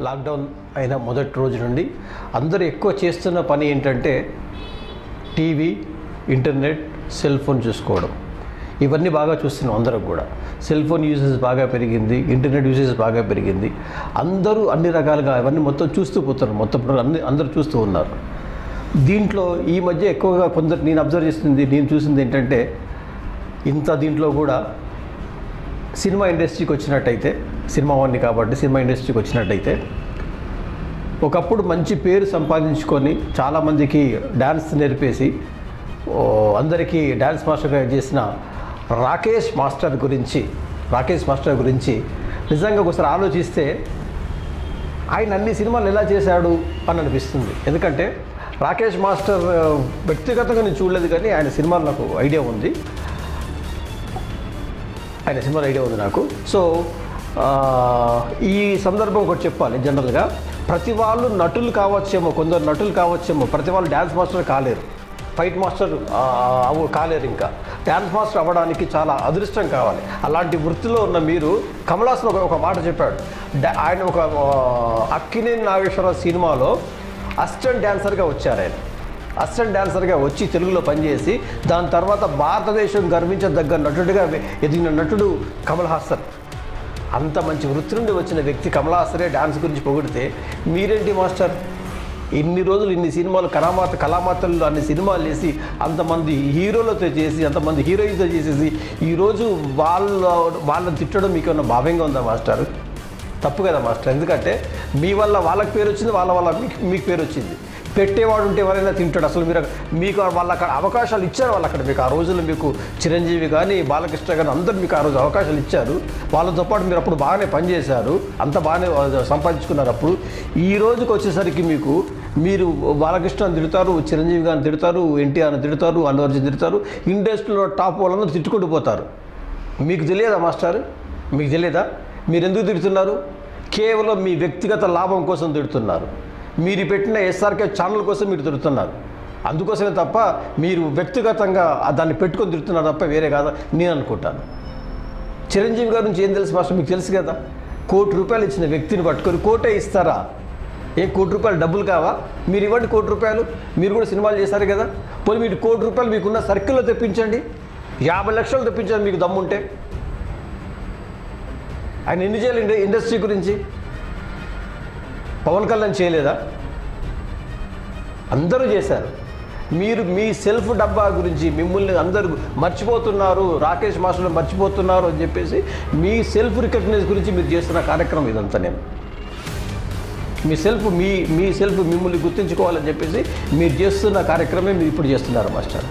lockdown అయిన మొదటి రోజు నుండి అందరూ ఎక్కువ చేస్తున్న పని ఏంటంటే టీవీ ఇంటర్నెట్ సెల్ ఫోన్ చూసుకోవడం ఇవన్నీ బాగా చూస్తున్నాం అందరం కూడా సెల్ ఫోన్ యూసేజ్ బాగా పెరిగింది ఇంటర్నెట్ యూసేజ్ బాగా పెరిగింది అందరూ అన్ని రకాలుగా అవన్నీ మొత్తం చూస్తూ పోతున్నారు మొత్తం ప్రజలు అన్ని అందరూ చూస్తూ ఉన్నారు దీంట్లో ఈ మధ్య ఎక్కువగా కొందరు నేను అబ్జర్వ్ చేస్తుంది నేను చూసింది ఏంటంటే ఇంత దీంట్లో కూడా సినిమా ఇండస్ట్రీకి వచ్చినట్టయితే సినిమా వాడిని కాబట్టి సినిమా ఇండస్ట్రీకి వచ్చినట్టయితే ఒకప్పుడు మంచి పేరు సంపాదించుకొని చాలామందికి డ్యాన్స్ నేర్పేసి ఓ, అందరికీ డ్యాన్స్ మాస్టర్గా చేసిన రాకేష్ మాస్టర్ గురించి రాకేష్ మాస్టర్ గురించి నిజంగా ఒకసారి ఆలోచిస్తే ఆయన అన్ని సినిమాలు ఎలా చేశాడు అని అనిపిస్తుంది ఎందుకంటే రాకేష్ మాస్టర్ ఆ, వ్యక్తిగతంగా నేను చూడలేదు కానీ ఆయన సినిమాలు నాకు ఐడియా ఉంది ఆయన సినిమాలో ఐడియా ఉంది నాకు సో ఆ, ఈ సందర్భం ఒకటి చెప్పాలి జనరల్గా ప్రతి వాళ్ళు నటులు కావచ్చేమో కొందరు నటులు కావచ్చేమో ప్రతి వాళ్ళు డ్యాన్స్ మాస్టర్ కాలేరు ఫైట్ మాస్టర్ ఆ, అవు కాలేరు ఇంకా డ్యాన్స్ మాస్టర్ అవ్వడానికి చాలా అదృష్టం కావాలి అలాంటి వృత్తిలో ఉన్న మీరు కమలాసన్ ఒక ఒక మాట చెప్పాడు డా- ఆయన ఒక ఆ, అక్కినేని నాగేశ్వరరావు సినిమాలో అసిస్టెంట్ డ్యాన్సర్గా వచ్చారు ఆయన అసిస్టెంట్ డాన్సర్గా వచ్చి తెలుగులో పనిచేసి దాని తర్వాత భారతదేశం గర్వించదగ్గ నటుడిగా ఎదిగిన నటుడు కమల్ హాసన్ అంత మంచి వృత్తి నుండి వచ్చిన వ్యక్తి కమల్ హాసనే డాన్స్ గురించి పొగిడితే మీరేంటి మాస్టర్ ఇన్ని రోజులు ఇన్ని సినిమాలు కళామాత కళామాతల్లో అన్ని సినిమాలు చేసి అంతమంది హీరోలతో చేసి అంతమంది హీరోయిన్తో చేసేసి ఈరోజు వాళ్ళ వాళ్ళని తిట్టడం మీకు ఏమన్నా భావ్యంగా ఉందా మాస్టర్ తప్పు కదా మాస్టర్ ఎందుకంటే మీ వల్ల వాళ్ళకి పేరు వచ్చింది వాళ్ళ వల్ల మీకు మీకు పేరు వచ్చింది పెట్టేవాడు ఉంటే ఎవరైనా తింటాడు అసలు మీరు మీకు వాళ్ళ అక్కడ అవకాశాలు ఇచ్చారు వాళ్ళు అక్కడ మీకు ఆ రోజుల్లో మీకు చిరంజీవి కానీ బాలకృష్ణ కానీ అందరూ మీకు ఆ రోజు అవకాశాలు ఇచ్చారు వాళ్ళతో పాటు మీరు అప్పుడు బాగానే పనిచేశారు అంత బాగానే సంపాదించుకున్నారు అప్పుడు ఈ రోజుకి వచ్చేసరికి మీకు మీరు బాలకృష్ణ తిడతారు చిరంజీవి గారిని తిడతారు ఎన్టీఆర్ని తిడతారు అల్లు అర్జున్ తిడతారు ఇండస్ట్రీలో టాప్ వాళ్ళందరూ తిట్టుకుంటూ పోతారు మీకు తెలియదా మాస్టర్ మీకు తెలియదా మీరు ఎందుకు తిడుతున్నారు కేవలం మీ వ్యక్తిగత లాభం కోసం తిడుతున్నారు మీరు పెట్టిన ఎస్ఆర్కే ఛానల్ కోసం మీరు తిడుతున్నారు అందుకోసమే తప్ప మీరు వ్యక్తిగతంగా ఆ దాన్ని పెట్టుకొని తిడుతున్నారు తప్ప వేరే కాదా నేను అనుకుంటాను చిరంజీవి గారి నుంచి ఏం తెలుసు మాస్టర్ మీకు తెలుసు కదా కోటి రూపాయలు ఇచ్చిన వ్యక్తిని పట్టుకొని కోటే ఇస్తారా ఏ కోటి రూపాయలు డబ్బులు కావా మీరు ఇవ్వండి కోటి రూపాయలు మీరు కూడా సినిమాలు చేశారు కదా పోనీ మీరు కోటి రూపాయలు మీకున్న సర్కిల్లో తెప్పించండి యాభై లక్షలు తెప్పించండి మీకు దమ్ముంటే ఆయన ఎన్ని చేయాలి ఇండ- ఇండస్ట్రీ గురించి పవన్ కళ్యాణ్ చేయలేదా అందరూ చేశారు మీరు మీ సెల్ఫ్ డబ్బా గురించి మిమ్మల్ని అందరూ మర్చిపోతున్నారు రాకేష్ మాస్టర్ మర్చిపోతున్నారు అని చెప్పేసి మీ సెల్ఫ్ రికగ్నైజ్ గురించి మీరు చేస్తున్న కార్యక్రమం ఇదంతా నేను మీ సెల్ఫ్ మీ మీ సెల్ఫ్ మిమ్మల్ని గుర్తించుకోవాలని చెప్పేసి మీరు చేస్తున్న కార్యక్రమే మీరు ఇప్పుడు చేస్తున్నారు మాస్టర్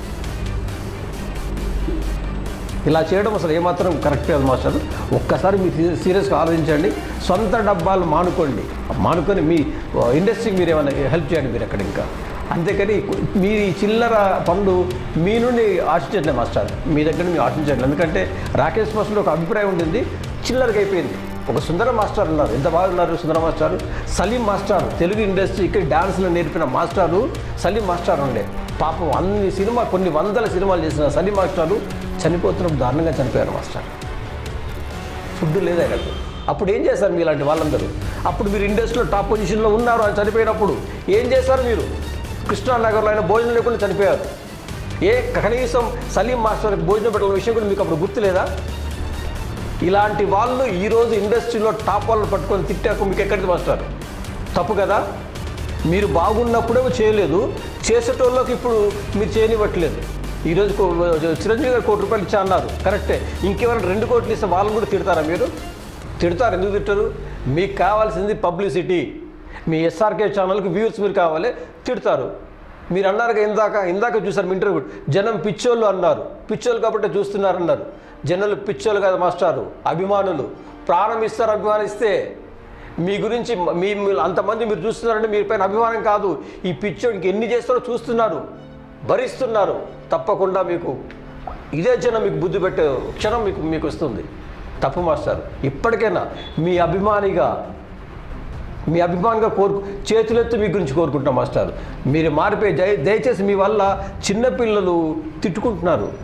ఇలా చేయడం అసలు ఏమాత్రం కరెక్ట్ కాదు మాస్టర్ ఒక్కసారి మీరు సీరియస్గా ఆలోచించండి సొంత డబ్బాలు మానుకోండి మానుకొని మీ ఇండస్ట్రీకి మీరు ఏమైనా హెల్ప్ చేయండి మీరు అక్కడ ఇంకా అంతేకాని మీ ఈ చిల్లర పనులు మీ నుండి ఆశించండి మాస్టర్ మీ దగ్గర మీరు ఆశించండి ఎందుకంటే రాకేష్ మాస్టర్ ఒక అభిప్రాయం ఉండింది చిల్లరగా అయిపోయింది ఒక సుందర మాస్టర్ ఉన్నారు ఎంత బాగున్నారు సుందర మాస్టర్ సలీం మాస్టర్ తెలుగు ఇండస్ట్రీకి డాన్స్లో నేర్పిన మాస్టారు సలీం మాస్టర్ ఉండే పాపం అన్ని సినిమా కొన్ని వందల సినిమాలు చేసిన సలీం మాస్టారు చనిపోతున్నప్పుడు దారుణంగా చనిపోయారు మాస్టర్ ఫుడ్ లేదా ఆయనకు అప్పుడు ఏం చేశారు మీలాంటి వాళ్ళందరూ అప్పుడు మీరు ఇండస్ట్రీలో టాప్ పొజిషన్లో ఉన్నారు అని చనిపోయినప్పుడు ఏం చేశారు మీరు కృష్ణానగర్లో ఆయన భోజనం లేకుండా చనిపోయారు ఏ కనీసం సలీం మాస్టర్ భోజనం పెట్టిన విషయం కూడా మీకు అప్పుడు గుర్తులేదా ఇలాంటి వాళ్ళు ఈరోజు ఇండస్ట్రీలో టాప్ వాళ్ళని పట్టుకొని తిట్టాక మీకు ఎక్కడికి మాస్టర్ తప్పు కదా మీరు బాగున్నప్పుడే చేయలేదు చేసేటోళ్ళకి ఇప్పుడు మీరు చేయనివ్వట్లేదు ఈరోజు కో- చిరంజీవి గారు కోటి రూపాయలు ఇచ్చా అన్నారు కరెక్టే ఇంకెవరైనా రెండు కోట్లు ఇస్తే వాళ్ళని కూడా తిడతారా మీరు తిడతారు ఎందుకు తిట్టరు మీకు కావాల్సింది పబ్లిసిటీ మీ ఎస్ఆర్కే ఛానల్కి వ్యూస్ మీరు కావాలి తిడతారు మీరు అన్నారు కదా ఇందాక ఇందాక చూసారు మీ ఇంటర్వ్యూ జనం పిచ్చోళ్ళు అన్నారు పిచ్చోళ్ళు కాబట్టి చూస్తున్నారు అన్నారు జనులు పిచ్చోళ్ళు కాదు మాస్టారు అభిమానులు ప్రాణం ఇస్తారు అభిమానిస్తే మీ గురించి మీ మీ- అంతమంది మీరు చూస్తున్నారంటే మీ పైన అభిమానం కాదు ఈ పిచ్చోడికి ఎన్ని చేస్తారో చూస్తున్నారు భరిస్తున్నారు తప్పకుండా మీకు ఇదే జనం మీకు బుద్ధి పెట్టే క్షణం మీకు మీకు వస్తుంది తప్పు మాస్టర్ ఇప్పటికైనా మీ అభిమానిగా మీ అభిమానంగా కోరు చేతులెత్తి మీ గురించి కోరుకుంటాం మాస్టర్ మీరు మారిపోయి దయ దయచేసి మీ వల్ల చిన్నపిల్లలు తిట్టుకుంటున్నారు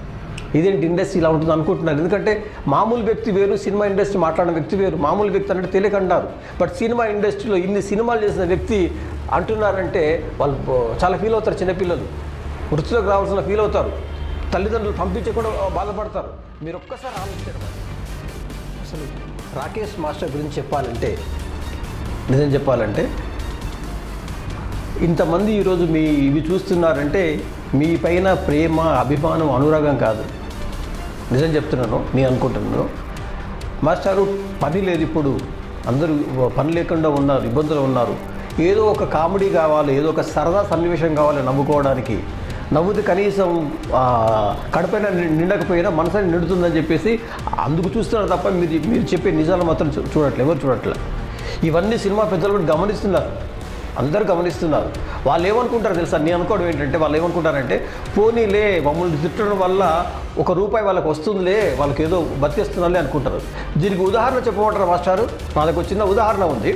ఇదేంటి ఇండస్ట్రీ ఇలా ఉంటుంది అనుకుంటున్నారు ఎందుకంటే మామూలు వ్యక్తి వేరు సినిమా ఇండస్ట్రీ మాట్లాడిన వ్యక్తి వేరు మామూలు వ్యక్తి అంటే తెలియకంటారు బట్ సినిమా ఇండస్ట్రీలో ఇన్ని సినిమాలు చేసిన వ్యక్తి అంటున్నారంటే వాళ్ళు చాలా ఫీల్ అవుతారు చిన్నపిల్లలు వృత్తిలోకి రావాల్సిన ఫీల్ అవుతారు తల్లిదండ్రులు పంపించకుండా బాధపడతారు మీరు ఒక్కసారి ఆలోచించండి అసలు రాకేష్ మాస్టర్ గురించి చెప్పాలంటే నిజం చెప్పాలంటే ఇంతమంది ఈరోజు మీ ఇవి చూస్తున్నారంటే మీ పైన ప్రేమ అభిమానం అనురాగం కాదు నిజం చెప్తున్నాను నేను అనుకుంటున్నాను మాస్టారు పని లేదు ఇప్పుడు అందరూ పని లేకుండా ఉన్నారు ఇబ్బందులు ఉన్నారు ఏదో ఒక కామెడీ కావాలి ఏదో ఒక సరదా సన్నివేశం కావాలి నవ్వుకోవడానికి నవ్వుతే కనీసం ఆ, కడపైన ని- నిండకపోయినా మనసుని నిండుతుందని చెప్పేసి అందుకు చూస్తున్నారు తప్ప మీరు మీరు చెప్పే నిజాలు మాత్రం చూ- చూడట్లే ఎవరు చూడట్లే ఇవన్నీ సినిమా పెద్దలు కూడా గమనిస్తున్నారు అందరూ గమనిస్తున్నారు వాళ్ళు ఏమనుకుంటారు తెలుసా నేను అనుకోవడం ఏంటంటే వాళ్ళు ఏమనుకుంటారంటే పోనీలే మమ్మల్ని తిట్టడం వల్ల ఒక రూపాయి వాళ్ళకి వస్తుందిలే వాళ్ళకి ఏదో బతికేస్తున్నాలే అనుకుంటారు దీనికి ఉదాహరణ చెప్పమంటారా మాస్టారు నా దగ్గర ఒక చిన్న ఉదాహరణ ఉంది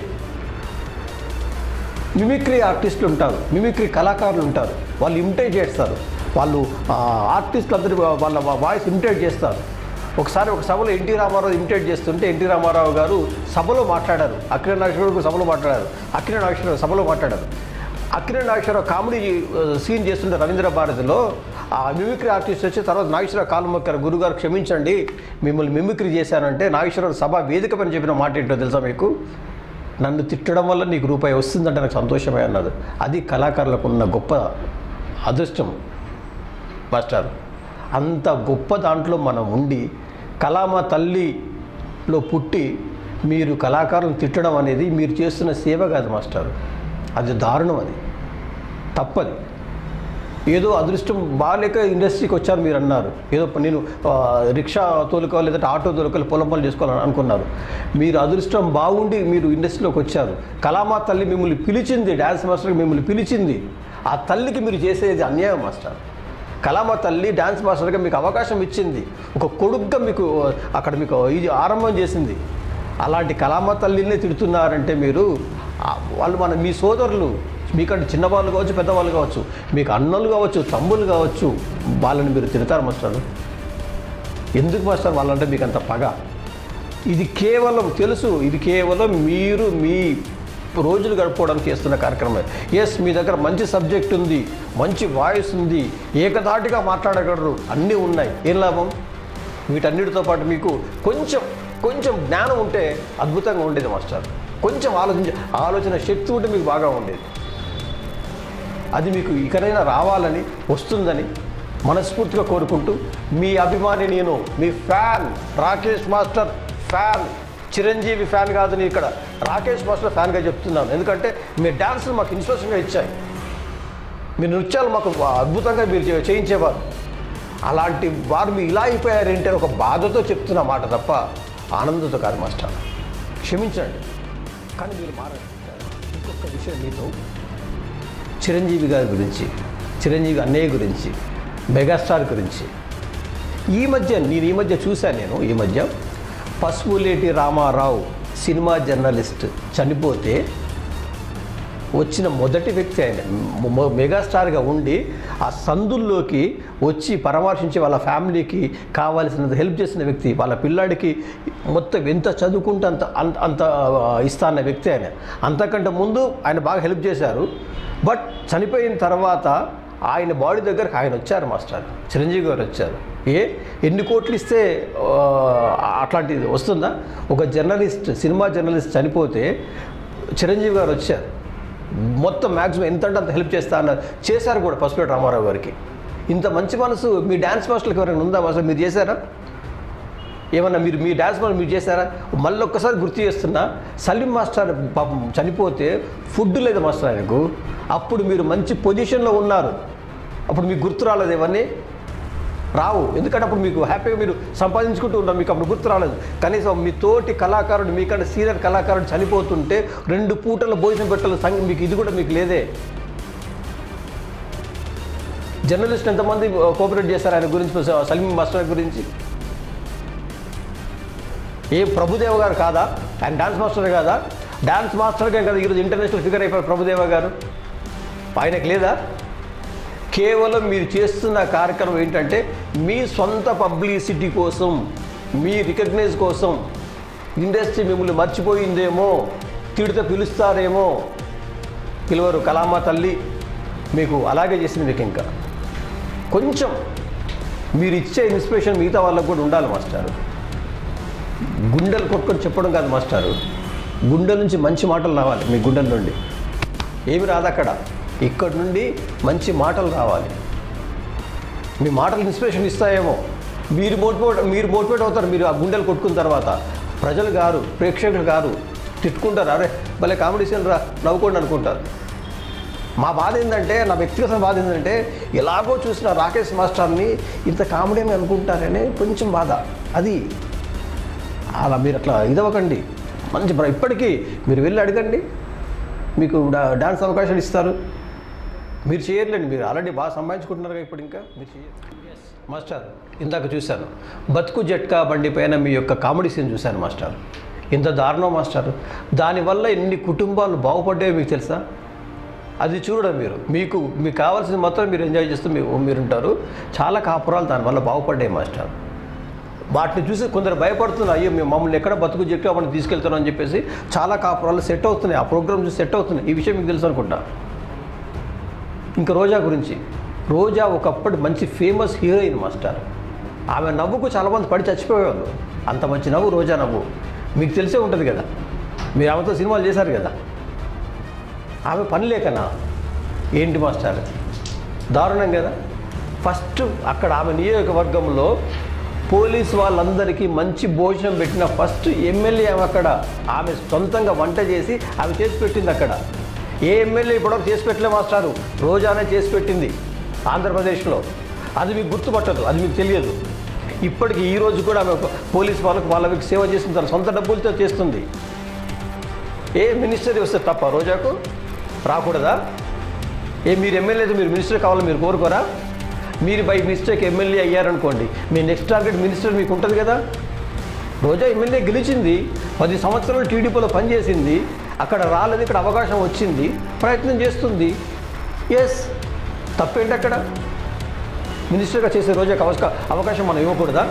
మిమిక్రీ ఆర్టిస్టులు ఉంటారు మిమిక్రీ కళాకారులు ఉంటారు వాళ్ళు ఇమిటేట్ చేస్తారు వాళ్ళు ఆ, ఆర్టిస్టులు అందరూ వాళ్ళ వాయిస్ ఇమిటేట్ చేస్తారు ఒకసారి ఒక సభలో ఎన్టీ రామారావు ఇమిటేట్ చేస్తుంటే ఎన్టీ రామారావు గారు సభలో మాట్లాడారు అక్కిన నాగేశ్వరరావు సభలో మాట్లాడారు అక్కిన నాగేశ్వరరావు సభలో మాట్లాడారు అక్కిన నాగేశ్వరరావు కామెడీ ఆ, సీన్ చేస్తుంటే రవీంద్ర భారతిలో ఆ మిమిక్రీ ఆర్టిస్ట్ వచ్చి తర్వాత నాగేశ్వరరావు కాలు మొక్కారు గురుగారు క్షమించండి మిమ్మల్ని మిమిక్రీ చేశానంటే నాగేశ్వరరావు సభ వేదిక పని చెప్పిన మాట ఏంటో తెలుసా మీకు నన్ను తిట్టడం వల్ల నీకు రూపాయి వస్తుందంటే నాకు సంతోషమే అన్నది అది కళాకారులకు ఉన్న గొప్ప అదృష్టం మాస్టర్ అంత గొప్ప దాంట్లో మనం ఉండి కళామ తల్లిలో పుట్టి మీరు కళాకారులను తిట్టడం అనేది మీరు చేస్తున్న సేవ కాదు మాస్టర్ అది దారుణం అది తప్పది ఏదో అదృష్టం బాగాలేక ఇండస్ట్రీకి వచ్చారు మీరు అన్నారు ఏదో నేను ఆ, రిక్షా తోలుకోవాలి లేదంటే ఆటో తోలుకోవాలి పొలం పనులు చేసుకోవాలని అనుకున్నారు మీరు అదృష్టం బాగుండి మీరు ఇండస్ట్రీలోకి వచ్చారు కళామా తల్లి మిమ్మల్ని పిలిచింది డ్యాన్స్ మాస్టర్కి మిమ్మల్ని పిలిచింది ఆ తల్లికి మీరు చేసేది అన్యాయం మాస్టర్ కళామా తల్లి డ్యాన్స్ మాస్టర్గా మీకు అవకాశం ఇచ్చింది ఒక కొడుగ్గా మీకు అక్కడ మీకు ఇది ఆరంభం చేసింది అలాంటి కళామా తల్లిని తిడుతున్నారంటే మీరు ఆ, వాళ్ళు మన మీ సోదరులు మీకంటే చిన్నవాళ్ళు కావచ్చు పెద్దవాళ్ళు కావచ్చు మీకు అన్నలు కావచ్చు తమ్ముళ్ళు కావచ్చు వాళ్ళని మీరు తిడతారు మాస్టర్ ఎందుకు మాస్టర్ వాళ్ళంటే మీకు అంత పగ ఇది కేవలం తెలుసు ఇది కేవలం మీరు మీ రోజులు గడుపుకోవడానికి చేస్తున్న కార్యక్రమం ఎస్ మీ దగ్గర మంచి సబ్జెక్ట్ ఉంది మంచి వాయిస్ ఉంది ఏకధాటిగా మాట్లాడగలరు అన్నీ ఉన్నాయి ఏం లాభం వీటన్నిటితో పాటు మీకు కొంచెం కొంచెం జ్ఞానం ఉంటే అద్భుతంగా ఉండేది మాస్టర్ కొంచెం ఆలోచించ ఆలోచన శక్తి ఉంటే మీకు బాగా ఉండేది అది మీకు ఇకనైనా రావాలని వస్తుందని మనస్ఫూర్తిగా కోరుకుంటూ మీ అభిమాని నేను మీ fan Rakesh master fan Chiranjeevi fan కాదు నేను ఇక్కడ రాకేష్ మాస్టర్ ఫ్యాన్గా చెప్తున్నాను ఎందుకంటే మీ డ్యాన్సులు మాకు ఇన్స్పిరేషన్గా ఇచ్చాయి మీ నృత్యాలు మాకు అద్భుతంగా మీరు చే- చేయించేవారు అలాంటి వారు మీ ఇలా అయిపోయారేంటి అని ఒక బాధతో చెప్తున్న మాట తప్ప ఆనందంతో కాదు మాస్టర్ క్షమించండి కానీ మీరు మారండి ఇంకొక విషయం మీతో చిరంజీవి గారి గురించి చిరంజీవి అన్నయ్య గురించి మెగాస్టార్ గురించి ఈ మధ్య నేను ఈ మధ్య చూశాను నేను ఈ మధ్య పసుపులేటి రామారావు సినిమా జర్నలిస్ట్ చనిపోతే వచ్చిన మొదటి వ్యక్తి ఆయన మొ- మొ- మెగాస్టార్గా ఉండి ఆ సందుల్లోకి వచ్చి పరామర్శించి వాళ్ళ ఫ్యామిలీకి కావాల్సినంత హెల్ప్ చేసిన వ్యక్తి వాళ్ళ పిల్లాడికి మొత్తం ఎంత చదువుకుంటే అంత అంత అంత ఆ, ఇస్తా అన్న వ్యక్తి ఆయన అంతకంటే ముందు ఆయన బాగా హెల్ప్ చేశారు బట్ చనిపోయిన తర్వాత ఆయన బాడీ దగ్గరకు ఆయన వచ్చారు మాస్టర్ చిరంజీవి గారు వచ్చారు ఏ ఎన్ని కోట్లు ఇస్తే ఆ, అట్లాంటిది వస్తుందా ఒక జర్నలిస్ట్ సినిమా జర్నలిస్ట్ చనిపోతే చిరంజీవి గారు వచ్చారు మొత్తం మ్యాక్సిమం ఎంత అంటే అంత హెల్ప్ చేస్తా అన్నారు చేశారు కూడా పసుపేట రామారావు గారికి ఇంత మంచి మనసు మీ డ్యాన్స్ మాస్టర్కి ఎవరైనా ఉందా అసలు మీరు చేశారా ఏమన్నా మీరు మీ డ్యాన్స్ మాస్టర్ మీరు చేశారా మళ్ళీ ఒక్కసారి గుర్తు చేస్తున్నా సలీం మాస్టర్ పాపం చనిపోతే ఫుడ్ లేదు మాస్టర్ ఆయనకు అప్పుడు మీరు మంచి పొజిషన్లో ఉన్నారు అప్పుడు మీకు గుర్తు రాలేదు ఇవన్నీ రావు ఎందుకంటే అప్పుడు మీకు హ్యాపీగా మీరు సంపాదించుకుంటూ ఉంటాం మీకు అప్పుడు గుర్తు రాలేదు కనీసం మీ తోటి కళాకారుడు మీకంటే సీనియర్ కళాకారుడు చనిపోతుంటే రెండు పూటల భోజనం పెట్టాలి సంగ మీకు ఇది కూడా మీకు లేదే జర్నలిస్ట్ ఎంతమంది కోఆపరేట్ చేశారు ఆయన గురించి సలీం మాస్టర్ గురించి ఏ ప్రభుదేవ గారు కాదా ఆయన డాన్స్ మాస్టర్ కాదా డాన్స్ మాస్టర్గా కదా ఈరోజు ఇంటర్నేషనల్ ఫిగర్ అయిపోయారు ప్రభుదేవ గారు ఆయనకు లేదా కేవలం మీరు చేస్తున్న కార్యక్రమం ఏంటంటే మీ సొంత పబ్లిసిటీ కోసం మీ రికగ్నైజ్ కోసం ఇండస్ట్రీ మిమ్మల్ని మర్చిపోయిందేమో తిడితే పిలుస్తారేమో పిలువరు కలామా తల్లి మీకు అలాగే చేసింది మీకు ఇంకా కొంచెం మీరు ఇచ్చే ఇన్స్పిరేషన్ మిగతా వాళ్ళకు కూడా ఉండాలి మాస్టారు గుండెలు కొట్టుకొని చెప్పడం కాదు మాస్టారు గుండెల నుంచి మంచి మాటలు రావాలి మీ గుండెల నుండి ఏమి రాదు అక్కడ ఇక్కడ నుండి మంచి మాటలు రావాలి మీ మాటలు ఇన్స్పిరేషన్ ఇస్తాయేమో మీరు మోటివేట్ మీరు మోటివేట్ అవుతారు మీరు ఆ గుండెలు కొట్టుకున్న తర్వాత ప్రజలు గారు ప్రేక్షకులు గారు తిట్టుకుంటారు అరే భలే కామెడీ సీన్ రా నవ్వుకోండి అనుకుంటారు మా బాధ ఏంటంటే నా వ్యక్తిగత బాధ ఏంటంటే ఎలాగో చూసిన రాకేష్ మాస్టర్ని ఇంత కామెడీ అని అనుకుంటారనే కొంచెం బాధ అది అలా మీరు అట్లా ఇదవ్వకండి మంచి ప్ర- ఇప్పటికీ మీరు వెళ్ళి అడగండి మీకు డా- డాన్స్ అవకాశాలు ఇస్తారు మీరు చేయర్లేండి మీరు ఆల్రెడీ బాగా సంపాదించుకుంటున్నారు కదా ఇప్పుడు ఇంకా మీరు చేయరు మాస్టర్ ఇందాక చూశాను బతుకు జట్కా బండి పైన మీ యొక్క కామెడీ సీన్ చూశాను మాస్టర్ ఇంత దారుణం మాస్టర్ దానివల్ల ఎన్ని కుటుంబాలు బాగుపడ్డాయో మీకు తెలుసా అది చూడడం మీరు మీకు మీకు కావాల్సింది మొత్తం మీరు ఎంజాయ్ చేస్తూ మీ మీరుంటారు చాలా కాపురాలు దానివల్ల బాగుపడ్డాయి మాస్టర్ వాటిని చూసి కొందరు భయపడుతున్నారు అయ్యో మేము మమ్మల్ని ఎక్కడ బతుకు చెట్టు అప్పుడు తీసుకెళ్తాను అని చెప్పేసి చాలా కాపురాలు సెట్ అవుతున్నాయి ఆ ప్రోగ్రామ్ చూసి సెట్ అవుతున్నాయి ఈ విషయం మీకు తెలుసు అనుకుంటా ఇంకా రోజా గురించి రోజా ఒకప్పటి మంచి ఫేమస్ హీరోయిన్ మాస్టర్ ఆమె నవ్వుకు చాలామంది పడి చచ్చిపోయేవాళ్ళు అంత మంచి నవ్వు రోజా నవ్వు మీకు తెలిసే ఉంటుంది కదా మీరు ఆమెతో సినిమాలు చేశారు కదా ఆమె పని లేకనా ఏంటి మాస్టర్ దారుణం కదా ఫస్ట్ అక్కడ ఆమె నియోజకవర్గంలో పోలీస్ వాళ్ళందరికీ మంచి భోజనం పెట్టిన ఫస్ట్ ఎమ్మెల్యే ఆమె అక్కడ ఆమె సొంతంగా వంట చేసి ఆమె చేసి పెట్టింది అక్కడ ఏ ఎమ్మెల్యే ఇప్పటివరకు చేసి పెట్టలే మాస్టారు రోజానే చేసి పెట్టింది ఆంధ్రప్రదేశ్లో అది మీకు గుర్తుపట్టదు అది మీకు తెలియదు ఇప్పటికి ఈ రోజు కూడా ఆమె పోలీస్ వాళ్ళకు వాళ్ళకి సేవ చేస్తుంది తన సొంత డబ్బులతో చేస్తుంది ఏ మినిస్టర్ వస్తే తప్ప రోజాకు రాకూడదా ఏ మీరు ఎమ్మెల్యేతో మీరు మినిస్టర్ కావాలని మీరు కోరుకోరా మీరు బై మిస్టేక్ ఎమ్మెల్యే అయ్యారనుకోండి మీ నెక్స్ట్ టార్గెట్ మినిస్టర్ మీకు ఉంటుంది కదా రోజా ఎమ్మెల్యే గెలిచింది పది సంవత్సరాలు టీడీపీలో పనిచేసింది అక్కడ రాలేదు ఇక్కడ అవకాశం వచ్చింది ప్రయత్నం చేస్తుంది ఎస్ తప్పేంటి అక్కడ మినిస్టర్గా చేసే రోజాకి అవకాశ అవకాశం మనం ఇవ్వకూడదా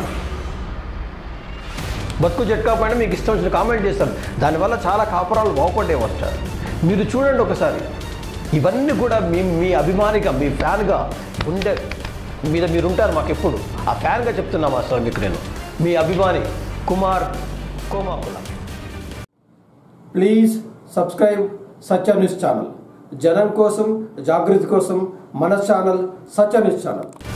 బతుకు జట్కా పైన మీకు ఇష్టం వచ్చిన కామెంట్ చేస్తారు దానివల్ల చాలా కాపురాలు బాగుపడ్డాయి వచ్చారు మీరు చూడండి ఒకసారి ఇవన్నీ కూడా మీ మీ అభిమానిగా మీ ఫ్యాన్గా ఉండే మీద మీరు ఉంటారు మాకు ఎప్పుడు ఆ ఫ్యాన్గా చెప్తున్నాం అసలు మీకు నేను మీ అభిమాని Kumar Komakula please subscribe Satya news channel జనం కోసం జాగృతి కోసం మన ఛానల్ సత్య న్యూస్ ఛానల్